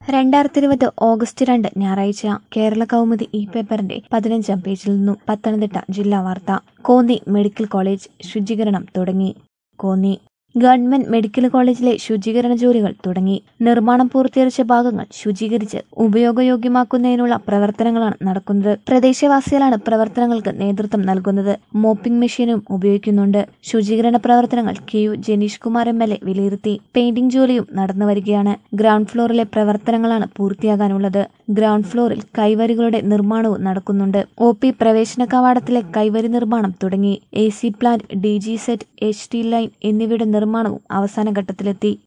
രണ്ടായിരത്തി ഇരുപത് ഓഗസ്റ്റ് രണ്ട് ഞായറാഴ്ച കേരള കൗമുദി ഈ പേപ്പറിന്റെ പതിനഞ്ചാം പേജിൽ നിന്നും പത്തനംതിട്ട ജില്ലാ വാർത്ത കോന്നി മെഡിക്കൽ കോളേജ് ശുചീകരണം തുടങ്ങി കോന്നി ഗവൺമെന്റ് മെഡിക്കൽ കോളേജിലെ ശുചീകരണ ജോലികൾ തുടങ്ങി നിർമ്മാണം പൂർത്തീകരിച്ച ഭാഗങ്ങൾ ശുചീകരിച്ച് ഉപയോഗയോഗ്യമാക്കുന്നതിനുള്ള പ്രവർത്തനങ്ങളാണ് നടക്കുന്നത് പ്രദേശവാസികളാണ് പ്രവർത്തനങ്ങൾക്ക് നേതൃത്വം നൽകുന്നത് മോപ്പിംഗ് മെഷീനും ഉപയോഗിക്കുന്നുണ്ട് ശുചീകരണ പ്രവർത്തനങ്ങൾ K U Janeesh Kumar M L A വിലയിരുത്തി പെയിന്റിംഗ് ജോലിയും നടന്നു വരികയാണ് ഗ്രൗണ്ട് ഫ്ലോറിലെ പ്രവർത്തനങ്ങളാണ് പൂർത്തിയാകാനുള്ളത് ഗ്രൗണ്ട് ഫ്ലോറിൽ കൈവരികളുടെ നിർമ്മാണവും നടക്കുന്നുണ്ട് ഒ പി പ്രവേശന കവാടത്തിലെ കൈവരി നിർമ്മാണം തുടങ്ങി A C plant D G set H T line എന്നിവയുടെ നിർമ്മാണവും അവസാന ഘട്ടത്തിലെത്തി